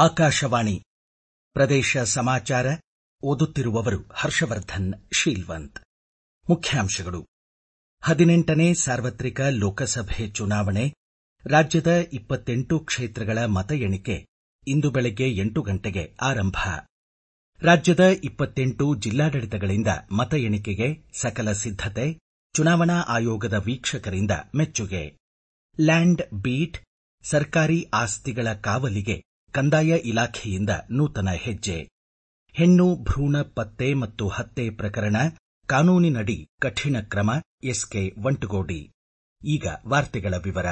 ಆಕಾಶವಾಣಿ ಪ್ರದೇಶ ಸಮಾಚಾರ ಓದುತ್ತಿರುವವರು ಹರ್ಷವರ್ಧನ್ ಶೀಲ್ವಂತ್ ಮುಖ್ಯಾಂಶಗಳು ಹದಿನೆಂಟನೇ ಸಾರ್ವತ್ರಿಕ ಲೋಕಸಭೆ ಚುನಾವಣೆ ರಾಜ್ಯದ ಇಪ್ಪತ್ತೆಂಟು ಕ್ಷೇತ್ರಗಳ ಮತ ಎಣಿಕೆ ಇಂದು ಬೆಳಗ್ಗೆ ಎಂಟು ಗಂಟೆಗೆ ಆರಂಭ ರಾಜ್ಯದ ಇಪ್ಪತ್ತೆಂಟು ಜಿಲ್ಲಾಡಳಿತಗಳಿಂದ ಮತ ಎಣಿಕೆಗೆ ಸಕಲ ಸಿದ್ಧತೆ ಚುನಾವಣಾ ಆಯೋಗದ ವೀಕ್ಷಕರಿಂದ ಮೆಚ್ಚುಗೆ ಲ್ಯಾಂಡ್ ಬೀಟ್ ಸರ್ಕಾರಿ ಆಸ್ತಿಗಳ ಕಾವಲಿಗೆ ಕಂದಾಯ ಇಲಾಖೆಯಿಂದ ನೂತನ ಹೆಜ್ಜೆ ಹೆಣ್ಣು ಭ್ರೂಣ ಪತ್ತೆ ಮತ್ತು ಹತ್ಯೆ ಪ್ರಕರಣ ಕಾನೂನಿನಡಿ ಕಠಿಣ ಕ್ರಮ ಎಸ್ಕೆ ವಂಟಗೋಡಿ ಈಗ ವಾರ್ತೆಗಳ ವಿವರ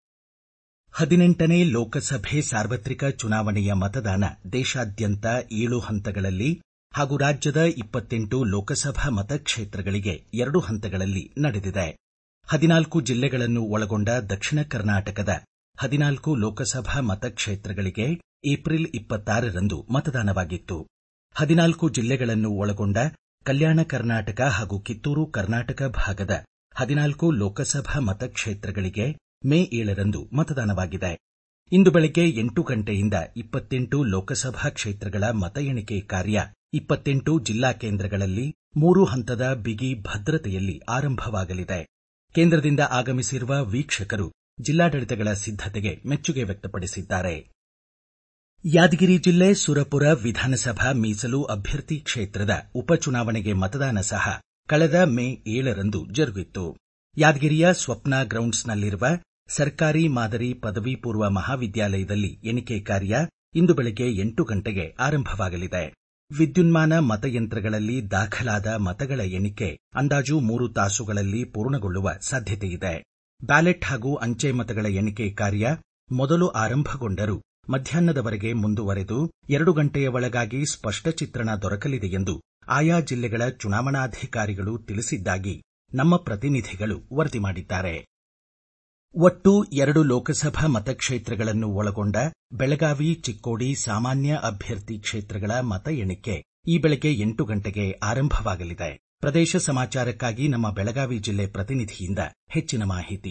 ಹದಿನೆಂಟನೇ ಲೋಕಸಭೆ ಸಾರ್ವತ್ರಿಕ ಚುನಾವಣೆಯ ಮತದಾನ ದೇಶಾದ್ಯಂತ ಏಳು ಹಂತಗಳಲ್ಲಿ ಹಾಗೂ ರಾಜ್ಯದ ಇಪ್ಪತ್ತೆಂಟು ಲೋಕಸಭಾ ಮತಕ್ಷೇತ್ರಗಳಿಗೆ ಎರಡು ಹಂತಗಳಲ್ಲಿ ನಡೆದಿದೆ ಹದಿನಾಲ್ಕು ಜಿಲ್ಲೆಗಳನ್ನು ಒಳಗೊಂಡ ದಕ್ಷಿಣ ಕರ್ನಾಟಕದ ಹದಿನಾಲ್ಕು ಲೋಕಸಭಾ ಮತಕ್ಷೇತ್ರಗಳಿಗೆ ಏಪ್ರಿಲ್ ಇಪ್ಪತ್ತಾರರಂದು ಮತದಾನವಾಗಿತ್ತು ಹದಿನಾಲ್ಕು ಜಿಲ್ಲೆಗಳನ್ನು ಒಳಗೊಂಡ ಕಲ್ಯಾಣ ಕರ್ನಾಟಕ ಹಾಗೂ ಕಿತ್ತೂರು ಕರ್ನಾಟಕ ಭಾಗದ ಹದಿನಾಲ್ಕು ಲೋಕಸಭಾ ಮತಕ್ಷೇತ್ರಗಳಿಗೆ ಮೇ ಏಳರಂದು ಮತದಾನವಾಗಿದೆ ಇಂದು ಬೆಳಗ್ಗೆ ಎಂಟು ಗಂಟೆಯಿಂದ ಇಪ್ಪತ್ತೆಂಟು ಲೋಕಸಭಾ ಕ್ಷೇತ್ರಗಳ ಮತ ಎಣಿಕೆ ಕಾರ್ಯ ಇಪ್ಪತ್ತೆಂಟು ಜಿಲ್ಲಾ ಕೇಂದ್ರಗಳಲ್ಲಿ ಮೂರು ಹಂತದ ಬಿಗಿ ಭದ್ರತೆಯಲ್ಲಿ ಆರಂಭವಾಗಲಿದೆ ಕೇಂದ್ರದಿಂದ ಆಗಮಿಸಿರುವ ವೀಕ್ಷಕರು ಜಿಲ್ಲಾಡಳಿತಗಳ ಸಿದ್ಧತೆಗೆ ಮೆಚ್ಚುಗೆ ವ್ಯಕ್ತಪಡಿಸಿದ್ದಾರೆ ಯಾದಗಿರಿ ಜಿಲ್ಲೆ ಸುರಪುರ ವಿಧಾನಸಭಾ ಮೀಸಲು ಅಭ್ಯರ್ಥಿ ಕ್ಷೇತ್ರದ ಉಪಚುನಾವಣೆಗೆ ಮತದಾನ ಸಹ ಕಳೆದ ಮೇ ಏಳರಂದು ಜರುಗಿತ್ತು ಯಾದಗಿರಿಯ ಸ್ವಪ್ನ ಗ್ರೌಂಡ್ಸ್ನಲ್ಲಿರುವ ಸರ್ಕಾರಿ ಮಾದರಿ ಪದವಿ ಪೂರ್ವ ಮಹಾವಿದ್ಯಾಲಯದಲ್ಲಿ ಎಣಿಕೆ ಕಾರ್ಯ ಇಂದು ಬೆಳಗ್ಗೆ ಎಂಟು ಗಂಟೆಗೆ ಆರಂಭವಾಗಲಿದೆ ವಿದ್ಯುನ್ಮಾನ ಮತಯಂತ್ರಗಳಲ್ಲಿ ದಾಖಲಾದ ಮತಗಳ ಎಣಿಕೆ ಅಂದಾಜು ಮೂರು ತಾಸುಗಳಲ್ಲಿ ಪೂರ್ಣಗೊಳ್ಳುವ ಸಾಧ್ಯತೆಯಿದೆ ಬ್ಯಾಲೆಟ್ ಹಾಗೂ ಅಂಚೆ ಮತಗಳ ಎಣಿಕೆ ಕಾರ್ಯ ಮೊದಲು ಆರಂಭಗೊಂಡರೂ ಮಧ್ಯಾಹ್ನದವರೆಗೆ ಮುಂದುವರೆದು ಎರಡು ಗಂಟೆಯ ಒಳಗಾಗಿ ಸ್ಪಷ್ಟ ಚಿತ್ರಣ ದೊರಕಲಿದೆ ಎಂದು ಆಯಾ ಜಿಲ್ಲೆಗಳ ಚುನಾವಣಾಧಿಕಾರಿಗಳು ತಿಳಿಸಿದ್ದಾಗಿ ನಮ್ಮ ಪ್ರತಿನಿಧಿಗಳು ವರದಿ ಮಾಡಿದ್ದಾರೆ ಒಟ್ಟು ಎರಡು ಲೋಕಸಭಾ ಮತಕ್ಷೇತ್ರಗಳನ್ನು ಒಳಗೊಂಡ ಬೆಳಗಾವಿ ಚಿಕ್ಕೋಡಿ ಸಾಮಾನ್ಯ ಅಭ್ಯರ್ಥಿ ಕ್ಷೇತ್ರಗಳ ಮತ ಎಣಿಕೆ ಈ ಬೆಳಗ್ಗೆ ಎಂಟು ಗಂಟೆಗೆ ಆರಂಭವಾಗಲಿದೆ ಪ್ರದೇಶ ಸಮಾಚಾರಕ್ಕಾಗಿ ನಮ್ಮ ಬೆಳಗಾವಿ ಜಿಲ್ಲೆ ಪ್ರತಿನಿಧಿಯಿಂದ ಹೆಚ್ಚಿನ ಮಾಹಿತಿ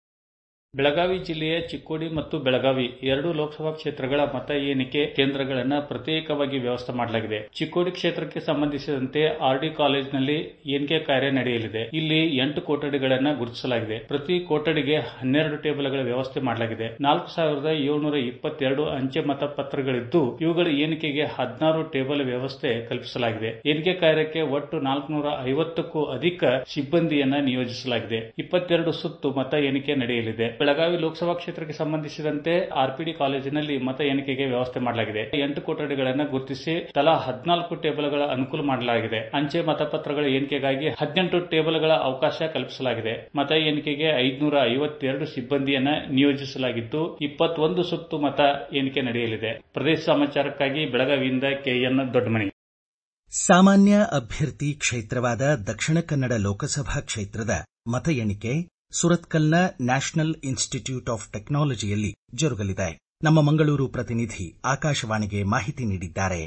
ಬೆಳಗಾವಿ ಜಿಲ್ಲೆಯ ಚಿಕ್ಕೋಡಿ ಮತ್ತು ಬೆಳಗಾವಿ ಎರಡು ಲೋಕಸಭಾ ಕ್ಷೇತ್ರಗಳ ಮತ ಎಣಿಕೆ ಕೇಂದ್ರಗಳನ್ನು ಪ್ರತ್ಯೇಕವಾಗಿ ವ್ಯವಸ್ಥೆ ಮಾಡಲಾಗಿದೆ ಚಿಕ್ಕೋಡಿ ಕ್ಷೇತ್ರಕ್ಕೆ ಸಂಬಂಧಿಸಿದಂತೆ ಆರ್ಡಿ ಕಾಲೇಜಿನಲ್ಲಿ ಎಣಿಕೆ ಕಾರ್ಯ ನಡೆಯಲಿದೆ ಇಲ್ಲಿ ಎಂಟು ಕೊಠಡಿಗಳನ್ನು ಗುರುತಿಸಲಾಗಿದೆ ಪ್ರತಿ ಕೊಠಡಿಗೆ ಹನ್ನೆರಡು ಟೇಬಲ್ಗಳ ವ್ಯವಸ್ಥೆ ಮಾಡಲಾಗಿದೆ ನಾಲ್ಕು ಸಾವಿರದ ಏಳ್ನೂರ ಇಪ್ಪತ್ತೆರಡು ಅಂಚೆ ಮತಪತ್ರಗಳಿದ್ದು ಇವುಗಳ ಎಣಿಕೆಗೆ ಹದಿನಾರು ಟೇಬಲ್ ವ್ಯವಸ್ಥೆ ಕಲ್ಪಿಸಲಾಗಿದೆ ಎಣಿಕೆ ಕಾರ್ಯಕ್ಕೆ ಒಟ್ಟು ನಾಲ್ಕುನೂರ ಐವತ್ತಕ್ಕೂ ಅಧಿಕ ಸಿಬ್ಬಂದಿಯನ್ನ ನಿಯೋಜಿಸಲಾಗಿದೆ ಇಪ್ಪತ್ತೆರಡು ಸುತ್ತು ಮತ ಎಣಿಕೆ ನಡೆಯಲಿದೆ ಬೆಳಗಾವಿ ಲೋಕಸಭಾ ಕ್ಷೇತ್ರಕ್ಕೆ ಸಂಬಂಧಿಸಿದಂತೆ ಆರ್ಪಿಡಿ ಕಾಲೇಜಿನಲ್ಲಿ ಮತ ಎಣಿಕೆಗೆ ವ್ಯವಸ್ಥೆ ಮಾಡಲಾಗಿದೆ ಎಂಟು ಕೊಠಡಿಗಳನ್ನು ಗುರುತಿಸಿ ತಲಾ ಹದಿನಾಲ್ಕು ಟೇಬಲ್ಗಳ ಅನುಕೂಲ ಮಾಡಲಾಗಿದೆ ಅಂಚೆ ಮತಪತ್ರಗಳ ಎಣಿಕೆಗಾಗಿ ಹದಿನೆಂಟು ಟೇಬಲ್ಗಳ ಅವಕಾಶ ಕಲ್ಪಿಸಲಾಗಿದೆ ಮತ ಎಣಿಕೆಗೆ ಐದುನೂರ ಐವತ್ತೆರಡು ಸಿಬ್ಬಂದಿಯನ್ನ ನಿಯೋಜಿಸಲಾಗಿದ್ದು ಇಪ್ಪತ್ತೊಂದು ಸುತ್ತು ಮತ ಎಣಿಕೆ ನಡೆಯಲಿದೆ ಪ್ರದೇಶ ಸಮಾಚಾರಕ್ಕಾಗಿ ಬೆಳಗಾವಿಯಿಂದ ಕೆಎನ್ ದೊಡ್ಡಮನಿ ಸಾಮಾನ್ಯ ಅಭ್ಯರ್ಥಿ ಕ್ಷೇತ್ರವಾದ ದಕ್ಷಿಣ ಕನ್ನಡ ಲೋಕಸಭಾ ಕ್ಷೇತ್ರದ ಮತ ಎಣಿಕೆ ಸುರತ್ಕಲ್ನ ನ್ಯಾಷನಲ್ ಇನ್ಸ್ಟಿಟ್ಯೂಟ್ ಆಫ್ ಟೆಕ್ನಾಲಜಿಯಲ್ಲಿ ಜರುಗಲಿದೆ ನಮ್ಮ ಮಂಗಳೂರು ಪ್ರತಿನಿಧಿ ಆಕಾಶವಾಣಿಗೆ ಮಾಹಿತಿ ನೀಡಿದ್ದಾರೆ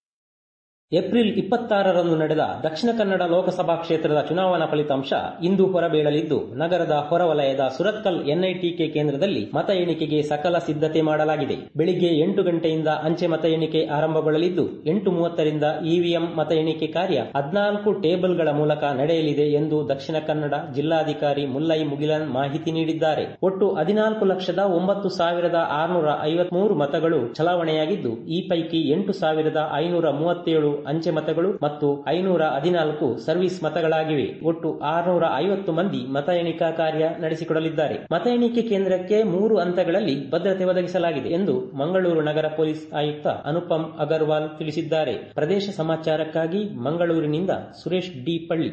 ಏಪ್ರಿಲ್ ಇಪ್ಪತ್ತಾರರಂದು ನಡೆದ ದಕ್ಷಿಣ ಕನ್ನಡ ಲೋಕಸಭಾ ಕ್ಷೇತ್ರದ ಚುನಾವಣಾ ಫಲಿತಾಂಶ ಇಂದು ಹೊರಬೀಳಲಿದ್ದು ನಗರದ ಹೊರವಲಯದ ಸುರತ್ಕಲ್ ಎನ್ಐಟಿಕೆ ಕೇಂದ್ರದಲ್ಲಿ ಮತ ಎಣಿಕೆಗೆ ಸಕಲ ಸಿದ್ಧತೆ ಮಾಡಲಾಗಿದೆ ಬೆಳಿಗ್ಗೆ ಎಂಟು ಗಂಟೆಯಿಂದ ಅಂಚೆ ಮತ ಎಣಿಕೆ ಆರಂಭಗೊಳ್ಳಲಿದ್ದು ಎಂಟು ಮೂವತ್ತರಿಂದ ಇವಿಎಂ ಮತ ಎಣಿಕೆ ಕಾರ್ಯ ಹದಿನಾಲ್ಕು ಟೇಬಲ್ಗಳ ಮೂಲಕ ನಡೆಯಲಿದೆ ಎಂದು ದಕ್ಷಿಣ ಕನ್ನಡ ಜಿಲ್ಲಾಧಿಕಾರಿ ಮುಲ್ಲೈ ಮುಗಿಲನ್ ಮಾಹಿತಿ ನೀಡಿದ್ದಾರೆ ಒಟ್ಟು ಹದಿನಾಲ್ಕು ಲಕ್ಷದ ಒಂಬತ್ತು ಸಾವಿರದ ಆರುನೂರ ಐವತ್ಮೂರು ಮತಗಳು ಚಲಾವಣೆಯಾಗಿದ್ದು ಈ ಪೈಕಿ ಎಂಟು ಸಾವಿರದ ಐನೂರ ಮೂವತ್ತೇಳು ಅಂಚೆ ಮತಗಳು ಮತ್ತು ಐನೂರ ಹದಿನಾಲ್ಕು ಸರ್ವಿಸ್ ಮತಗಳಾಗಿವೆ ಒಟ್ಟು ಆರುನೂರ ಐವತ್ತು ಮಂದಿ ಮತ ಎಣಿಕಾ ಕಾರ್ಯ ನಡೆಸಿಕೊಡಲಿದ್ದಾರೆ ಮತ ಎಣಿಕೆ ಕೇಂದ್ರಕ್ಕೆ ಮೂರು ಹಂತಗಳಲ್ಲಿ ಭದ್ರತೆ ಒದಗಿಸಲಾಗಿದೆ ಎಂದು ಮಂಗಳೂರು ನಗರ ಪೊಲೀಸ್ ಆಯುಕ್ತ ಅನುಪಮ್ ಅಗರ್ವಾಲ್ ತಿಳಿಸಿದ್ದಾರೆ ಪ್ರದೇಶ ಸಮಾಚಾರಕ್ಕಾಗಿ ಮಂಗಳೂರಿನಿಂದ ಸುರೇಶ್ ಡಿ ಪಳ್ಳಿ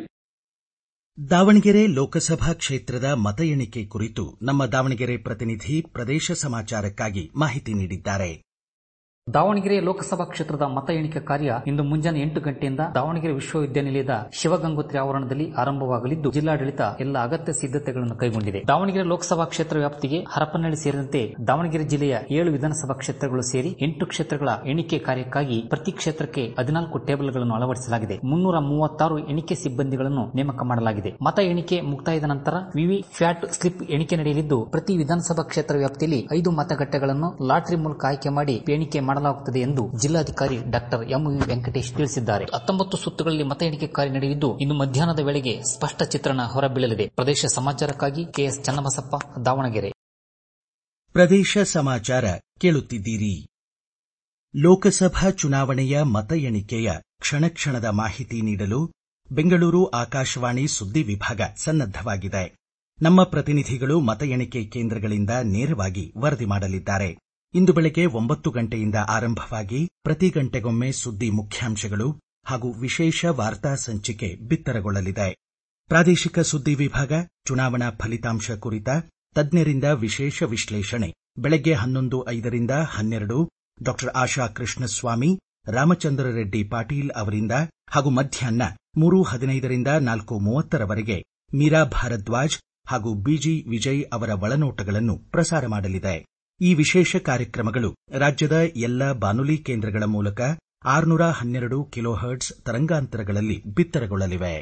ದಾವಣಗೆರೆ ಲೋಕಸಭಾ ಕ್ಷೇತ್ರದ ಮತ ಎಣಿಕೆ ಕುರಿತು ನಮ್ಮ ದಾವಣಗೆರೆ ಪ್ರತಿನಿಧಿ ಪ್ರದೇಶ ಸಮಾಚಾರಕ್ಕಾಗಿ ಮಾಹಿತಿ ನೀಡಿದ್ದಾರೆ ದಾವಣಗೆರೆ ಲೋಕಸಭಾ ಕ್ಷೇತ್ರದ ಮತ ಎಣಿಕೆ ಕಾರ್ಯ ಇಂದು ಮುಂಜಾನೆ ಎಂಟು ಗಂಟೆಯಿಂದ ದಾವಣಗೆರೆ ವಿಶ್ವವಿದ್ಯಾನಿಲಯದ ಶಿವಗಂಗೋತ್ರಿ ಆವರಣದಲ್ಲಿ ಆರಂಭವಾಗಲಿದ್ದು ಜಿಲ್ಲಾಡಳಿತ ಎಲ್ಲ ಅಗತ್ಯ ಸಿದ್ಧತೆಗಳನ್ನು ಕೈಗೊಂಡಿದೆ ದಾವಣಗೆರೆ ಲೋಕಸಭಾ ಕ್ಷೇತ್ರ ವ್ಯಾಪ್ತಿಗೆ ಹರಪನಹಳ್ಳಿ ಸೇರಿದಂತೆ ದಾವಣಗೆರೆ ಜಿಲ್ಲೆಯ ಏಳು ವಿಧಾನಸಭಾ ಕ್ಷೇತ್ರಗಳು ಸೇರಿ ಎಂಟು ಕ್ಷೇತ್ರಗಳ ಎಣಿಕೆ ಕಾರ್ಯಕ್ಕಾಗಿ ಪ್ರತಿ ಕ್ಷೇತ್ರಕ್ಕೆ ಹದಿನಾಲ್ಕು ಟೇಬಲ್ಗಳನ್ನು ಅಳವಡಿಸಲಾಗಿದೆ ಮುನ್ನೂರ ಮೂವತ್ತಾರು ಎಣಿಕೆ ಸಿಬ್ಬಂದಿಗಳನ್ನು ನೇಮಕ ಮಾಡಲಾಗಿದೆ ಮತ ಎಣಿಕೆ ಮುಕ್ತಾಯದ ನಂತರ ವಿವಿ ಫ್ಯಾಟ್ ಸ್ಲಿಪ್ ಎಣಿಕೆ ನಡೆಯಲಿದ್ದು ಪ್ರತಿ ವಿಧಾನಸಭಾ ಕ್ಷೇತ್ರ ವ್ಯಾಪ್ತಿಯಲ್ಲಿ ಐದು ಮತಗಟ್ಟೆಗಳನ್ನು ಲಾಟರಿ ಮೂಲಕ ಆಯ್ಕೆ ಮಾಡಿ ಎಣಿಕೆ ಮಾಡಲಾಗಿದೆ ಮಾಡಲಾಗುತ್ತದೆ ಎಂದು ಜಿಲ್ಲಾಧಿಕಾರಿ ಡಾಕ್ಟರ್ ಎಂ ವಿ ವೆಂಕಟೇಶ್ ತಿಳಿಸಿದ್ದಾರೆ ಹತ್ತೊಂಬತ್ತು ಸುತ್ತುಗಳಲ್ಲಿ ಮತ ಎಣಿಕೆ ಕಾರ್ಯ ನಡೆಯಲಿದ್ದು ಇನ್ನು ಮಧ್ಯಾಹ್ನದ ವೇಳೆಗೆ ಸ್ಪಷ್ಟ ಚಿತ್ರಣ ಹೊರಬೀಳಲಿದೆ ಪ್ರದೇಶ ಸಮಾಚಾರಕ್ಕಾಗಿ ಕೆಎಸ್ ಚನ್ನಬಸಪ್ಪ ದಾವಣಗೆರೆ ಪ್ರದೇಶ ಸಮಾಚಾರ ಕೇಳುತ್ತಿದ್ದೀರಿ ಲೋಕಸಭಾ ಚುನಾವಣೆಯ ಮತ ಎಣಿಕೆಯ ಕ್ಷಣ ಕ್ಷಣದ ಮಾಹಿತಿ ನೀಡಲು ಬೆಂಗಳೂರು ಆಕಾಶವಾಣಿ ಸುದ್ದಿ ವಿಭಾಗ ಸನ್ನದ್ದವಾಗಿದೆ ನಮ್ಮ ಪ್ರತಿನಿಧಿಗಳು ಮತ ಎಣಿಕೆ ಕೇಂದ್ರಗಳಿಂದ ನೇರವಾಗಿ ವರದಿ ಮಾಡಲಿದ್ದಾರೆ ಇಂದು ಬೆಳಗ್ಗೆ ಒಂಬತ್ತು ಗಂಟೆಯಿಂದ ಆರಂಭವಾಗಿ ಪ್ರತಿ ಗಂಟೆಗೊಮ್ಮೆ ಸುದ್ದಿ ಮುಖ್ಯಾಂಶಗಳು ಹಾಗೂ ವಿಶೇಷ ವಾರ್ತಾ ಸಂಚಿಕೆ ಬಿತ್ತರಗೊಳ್ಳಲಿದೆ ಪ್ರಾದೇಶಿಕ ಸುದ್ದಿ ವಿಭಾಗ ಚುನಾವಣಾ ಫಲಿತಾಂಶ ಕುರಿತ ತಜ್ಞರಿಂದ ವಿಶೇಷ ವಿಶ್ಲೇಷಣೆ ಬೆಳಗ್ಗೆ ಹನ್ನೊಂದು ಐದರಿಂದ ಹನ್ನೆರಡು ಡಾ ಆಶಾ ಕೃಷ್ಣಸ್ವಾಮಿ ರಾಮಚಂದ್ರ ರೆಡ್ಡಿ ಪಾಟೀಲ್ ಅವರಿಂದ ಹಾಗೂ ಮಧ್ಯಾಹ್ನ ಮೂರು ಹದಿನೈದರಿಂದ ನಾಲ್ಕು ಮೂವತ್ತರವರೆಗೆ ಮೀರಾ ಭಾರದ್ವಾಜ್ ಹಾಗೂ ಬಿಜಿ ವಿಜಯ್ ಅವರ ಒಳನೋಟಗಳನ್ನು ಪ್ರಸಾರ ಮಾಡಲಿದೆ ಈ ವಿಶೇಷ ಕಾರ್ಯಕ್ರಮಗಳು ರಾಜ್ಯದ ಎಲ್ಲ ಬಾನುಲಿ ಕೇಂದ್ರಗಳ ಮೂಲಕ ಆರುನೂರ ಹನ್ನೆರಡು ಕಿಲೋಹರ್ಟ್ಸ್ ತರಂಗಾಂತರಗಳಲ್ಲಿ ಬಿತ್ತರಗೊಳ್ಳಲಿವೆ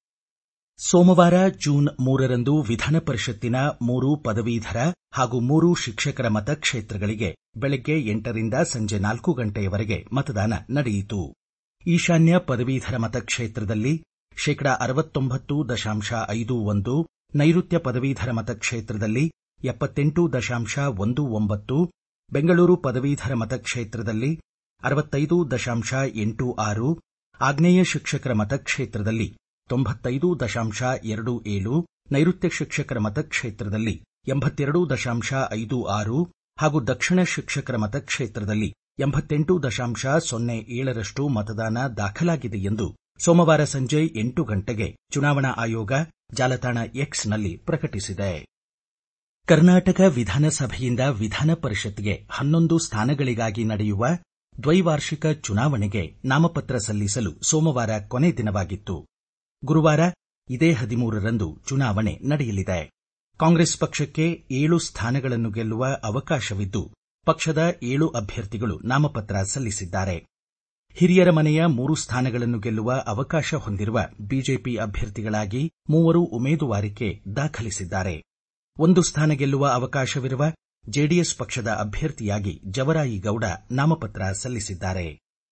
ಸೋಮವಾರ ಜೂನ್ ಮೂರರಂದು ವಿಧಾನ ಪರಿಷತ್ತಿನ ಮೂರು ಪದವೀಧರ ಹಾಗೂ ಮೂರು ಶಿಕ್ಷಕರ ಮತಕ್ಷೇತ್ರಗಳಿಗೆ ಬೆಳಗ್ಗೆ ಎಂಟರಿಂದ ಸಂಜೆ ನಾಲ್ಕು ಗಂಟೆಯವರೆಗೆ ಮತದಾನ ನಡೆಯಿತು ಈಶಾನ್ಯ ಪದವೀಧರ ಮತಕ್ಷೇತ್ರದಲ್ಲಿ ಶೇಕಡಾ ಅರವತ್ತೊಂಬತ್ತು ದಶಾಂಶ ಐದು ಒಂದು ನೈಋತ್ಯ ಪದವೀಧರ ಮತಕ್ಷೇತ್ರದಲ್ಲಿ ಎಪ್ಪತ್ತೆಂಟು ದಶಾಂಶ ಒಂದು ಒಂಬತ್ತು ಬೆಂಗಳೂರು ಪದವೀಧರ ಮತಕ್ಷೇತ್ರದಲ್ಲಿ ಅರವತ್ತೈದು ದಶಾಂಶ ಎಂಟು ಆರು ಆಗ್ನೇಯ ಶಿಕ್ಷಕರ ಮತಕ್ಷೇತ್ರದಲ್ಲಿ ತೊಂಬತ್ತೈದು ದಶಾಂಶ ಎರಡು ಏಳು ನೈಋತ್ಯ ಶಿಕ್ಷಕರ ಮತಕ್ಷೇತ್ರದಲ್ಲಿ ಎಂಬತ್ತೆರಡು ದಶಾಂಶ ಐದು ಆರು ಹಾಗೂ ದಕ್ಷಿಣ ಶಿಕ್ಷಕರ ಮತಕ್ಷೇತ್ರದಲ್ಲಿ ಎಂಬತ್ತೆಂಟು ದಶಾಂಶ ಸೊನ್ನೆ ಏಳರಷ್ಟು ಮತದಾನ ದಾಖಲಾಗಿದೆ ಎಂದು ಸೋಮವಾರ ಸಂಜೆ ಎಂಟು ಗಂಟೆಗೆ ಚುನಾವಣಾ ಆಯೋಗ ಜಾಲತಾಣ ಎಕ್ಸ್ನಲ್ಲಿ ಪ್ರಕಟಿಸಿದೆ ಕರ್ನಾಟಕ ವಿಧಾನಸಭೆಯಿಂದ ವಿಧಾನ ಪರಿಷತ್ಗೆ ಹನ್ನೊಂದು ಸ್ಥಾನಗಳಿಗಾಗಿ ನಡೆಯುವ ದ್ವೈವಾರ್ಷಿಕ ಚುನಾವಣೆಗೆ ನಾಮಪತ್ರ ಸಲ್ಲಿಸಲು ಸೋಮವಾರ ಕೊನೆ ದಿನವಾಗಿತ್ತು ಗುರುವಾರ ಇದೇ ಹದಿಮೂರರಂದು ಚುನಾವಣೆ ನಡೆಯಲಿದೆ ಕಾಂಗ್ರೆಸ್ ಪಕ್ಷಕ್ಕೆ ಏಳು ಸ್ಥಾನಗಳನ್ನು ಗೆಲ್ಲುವ ಅವಕಾಶವಿದ್ದು ಪಕ್ಷದ ಏಳು ಅಭ್ಯರ್ಥಿಗಳು ನಾಮಪತ್ರ ಸಲ್ಲಿಸಿದ್ದಾರೆ ಹಿರಿಯರ ಮನೆಯ ಮೂರು ಸ್ಥಾನಗಳನ್ನು ಗೆಲ್ಲುವ ಅವಕಾಶ ಹೊಂದಿರುವ ಬಿಜೆಪಿ ಅಭ್ಯರ್ಥಿಗಳಾಗಿ ಮೂವರು ಉಮೇದುವಾರಿಕೆ ದಾಖಲಿಸಿದ್ದಾರೆ ಒಂದು ಸ್ಥಾನ ಗೆಲ್ಲುವ ಅವಕಾಶವಿರುವ ಜೆಡಿಎಸ್ ಪಕ್ಷದ ಅಭ್ಯರ್ಥಿಯಾಗಿ ಜವರಾಯಿಗೌಡ ನಾಮಪತ್ರ ಸಲ್ಲಿಸಿದ್ದಾರೆ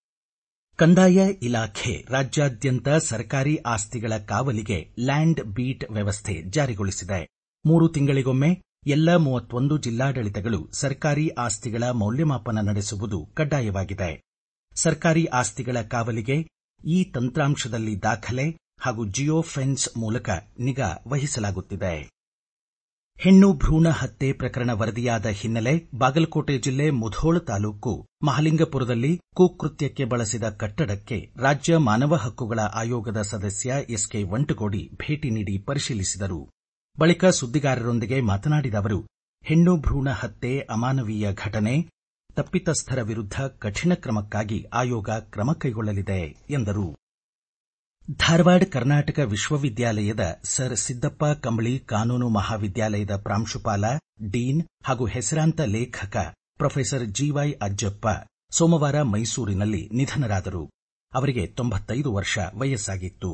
ಕಂದಾಯ ಇಲಾಖೆ ರಾಜ್ಯಾದ್ಯಂತ ಸರ್ಕಾರಿ ಆಸ್ತಿಗಳ ಕಾವಲಿಗೆ ಲ್ಯಾಂಡ್ ಬೀಟ್ ವ್ಯವಸ್ಥೆ ಜಾರಿಗೊಳಿಸಿದೆ ಮೂರು ತಿಂಗಳಿಗೊಮ್ಮೆ ಎಲ್ಲ ಮೂವತ್ತೊಂದು ಜಿಲ್ಲಾಡಳಿತಗಳು ಸರ್ಕಾರಿ ಆಸ್ತಿಗಳ ಮೌಲ್ಯಮಾಪನ ನಡೆಸುವುದು ಕಡ್ಡಾಯವಾಗಿದೆ ಸರ್ಕಾರಿ ಆಸ್ತಿಗಳ ಕಾವಲಿಗೆ ಈ ತಂತ್ರಾಂಶದಲ್ಲಿ ದಾಖಲೆ ಹಾಗೂ ಜಿಯೋ ಫೆನ್ಸ್ ಮೂಲಕ ನಿಗಾ ವಹಿಸಲಾಗುತ್ತಿದೆ ಹೆಣ್ಣು ಭ್ರೂಣ ಹತ್ಯೆ ಪ್ರಕರಣ ವರದಿಯಾದ ಹಿನ್ನೆಲೆ ಬಾಗಲಕೋಟೆ ಜಿಲ್ಲೆ ಮುಧೋಳ ತಾಲೂಕು ಮಹಲಿಂಗಪುರದಲ್ಲಿ ಕುಕೃತ್ಯಕ್ಕೆ ಬಳಸಿದ ಕಟ್ಟಡಕ್ಕೆ ರಾಜ್ಯ ಮಾನವ ಹಕ್ಕುಗಳ ಆಯೋಗದ ಸದಸ್ಯ ಎಸ್ಕೆ ವಂಟಗೋಡಿ ಭೇಟಿ ನೀಡಿ ಪರಿಶೀಲಿಸಿದರು ಬಳಿಕ ಸುದ್ದಿಗಾರರೊಂದಿಗೆ ಮಾತನಾಡಿದ ಅವರು ಹೆಣ್ಣು ಭ್ರೂಣ ಹತ್ಯೆ ಅಮಾನವೀಯ ಘಟನೆ ತಪ್ಪಿತಸ್ಥರ ವಿರುದ್ಧ ಕಠಿಣ ಕ್ರಮಕ್ಕಾಗಿ ಆಯೋಗ ಕ್ರಮ ಕೈಗೊಳ್ಳಲಿದೆ ಎಂದರು ಧಾರವಾಡ ಕರ್ನಾಟಕ ವಿಶ್ವವಿದ್ಯಾಲಯದ ಸರ್ ಸಿದ್ದಪ್ಪ ಕಂಬಳಿ ಕಾನೂನು ಮಹಾವಿದ್ಯಾಲಯದ ಪ್ರಾಂಶುಪಾಲ ಡೀನ್ ಹಾಗೂ ಹೆಸರಾಂತ ಲೇಖಕ ಪ್ರೊಫೆಸರ್ ಜಿವೈ ಅಜ್ಜಪ್ಪ ಸೋಮವಾರ ಮೈಸೂರಿನಲ್ಲಿ ನಿಧನರಾದರು ಅವರಿಗೆ ತೊಂಬತ್ತೈದು ವರ್ಷ ವಯಸ್ಸಾಗಿತ್ತು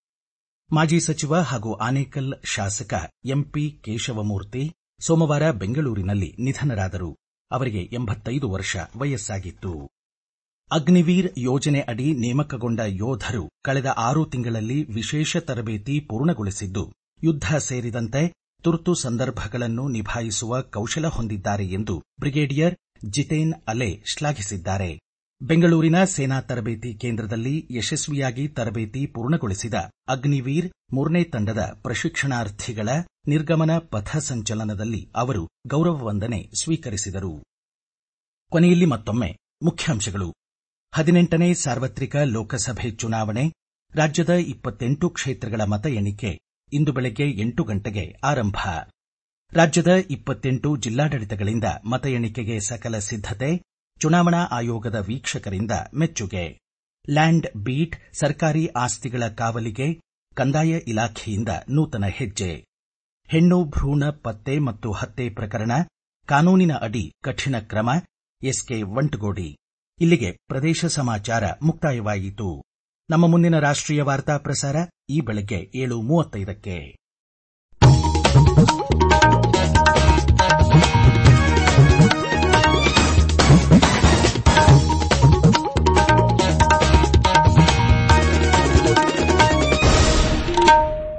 ಮಾಜಿ ಸಚಿವ ಹಾಗೂ ಆನೇಕಲ್ ಶಾಸಕ ಎಂಪಿ ಕೇಶವಮೂರ್ತಿ ಸೋಮವಾರ ಬೆಂಗಳೂರಿನಲ್ಲಿ ನಿಧನರಾದರು ಅವರಿಗೆ ಎಂಬತ್ತೈದು ವರ್ಷ ವಯಸ್ಸಾಗಿತ್ತು ಅಗ್ನಿವೀರ್ ಯೋಜನೆ ಅಡಿ ನೇಮಕಗೊಂಡ ಯೋಧರು ಕಳೆದ ಆರು ತಿಂಗಳಲ್ಲಿ ವಿಶೇಷ ತರಬೇತಿ ಪೂರ್ಣಗೊಳಿಸಿದ್ದು ಯುದ್ಧ ಸೇರಿದಂತೆ ತುರ್ತು ಸಂದರ್ಭಗಳನ್ನು ನಿಭಾಯಿಸುವ ಕೌಶಲ ಹೊಂದಿದ್ದಾರೆ ಎಂದು ಬ್ರಿಗೇಡಿಯರ್ ಜಿತೇನ್ ಅಲೆ ಶ್ಲಾಘಿಸಿದ್ದಾರೆ ಬೆಂಗಳೂರಿನ ಸೇನಾ ತರಬೇತಿ ಕೇಂದ್ರದಲ್ಲಿ ಯಶಸ್ವಿಯಾಗಿ ತರಬೇತಿ ಪೂರ್ಣಗೊಳಿಸಿದ ಅಗ್ನಿವೀರ್ ಮೂರನೇ ತಂಡದ ಪ್ರಶಿಕ್ಷಣಾರ್ಥಿಗಳ ನಿರ್ಗಮನ ಪಥ ಸಂಚಲನದಲ್ಲಿ ಅವರು ಗೌರವ ವಂದನೆ ಸ್ವೀಕರಿಸಿದರು ಕೊನೆಯಲ್ಲಿ ಮತ್ತೊಮ್ಮೆ ಮುಖ್ಯಾಂಶಗಳು ಹದಿನೆಂಟನೇ ಸಾರ್ವತ್ರಿಕ ಲೋಕಸಭೆ ಚುನಾವಣೆ ರಾಜ್ಯದ ಇಪ್ಪತ್ತೆಂಟು ಕ್ಷೇತ್ರಗಳ ಮತ ಎಣಿಕೆ ಇಂದು ಬೆಳಗ್ಗೆ ಎಂಟು ಗಂಟೆಗೆ ಆರಂಭ ರಾಜ್ಯದ ಇಪ್ಪತ್ತೆಂಟು ಜಿಲ್ಲಾಡಳಿತಗಳಿಂದ ಮತ ಎಣಿಕೆಗೆ ಸಕಲ ಸಿದ್ಧತೆ ಚುನಾವಣಾ ಆಯೋಗದ ವೀಕ್ಷಕರಿಂದ ಮೆಚ್ಚುಗೆ ಲ್ಯಾಂಡ್ ಬೀಟ್ ಸರ್ಕಾರಿ ಆಸ್ತಿಗಳ ಕಾವಲಿಗೆ ಕಂದಾಯ ಇಲಾಖೆಯಿಂದ ನೂತನ ಹೆಜ್ಜೆ ಹೆಣ್ಣು ಭ್ರೂಣ ಪತ್ತೆ ಮತ್ತು ಹತ್ಯೆ ಪ್ರಕರಣ ಕಾನೂನಿನ ಅಡಿ ಕಠಿಣ ಕ್ರಮ ಎಸ್ಕೆ ವಂಟಗೋಡಿ ಇಲ್ಲಿಗೆ ಪ್ರದೇಶ ಸಮಾಚಾರ ಮುಕ್ತಾಯವಾಯಿತು ನಮ್ಮ ಮುಂದಿನ ರಾಷ್ಟ್ರೀಯ ವಾರ್ತಾ ಪ್ರಸಾರ ಈ ಬೆಳಗ್ಗೆ ಏಳು ಮೂವತ್ತೈದಕ್ಕೆ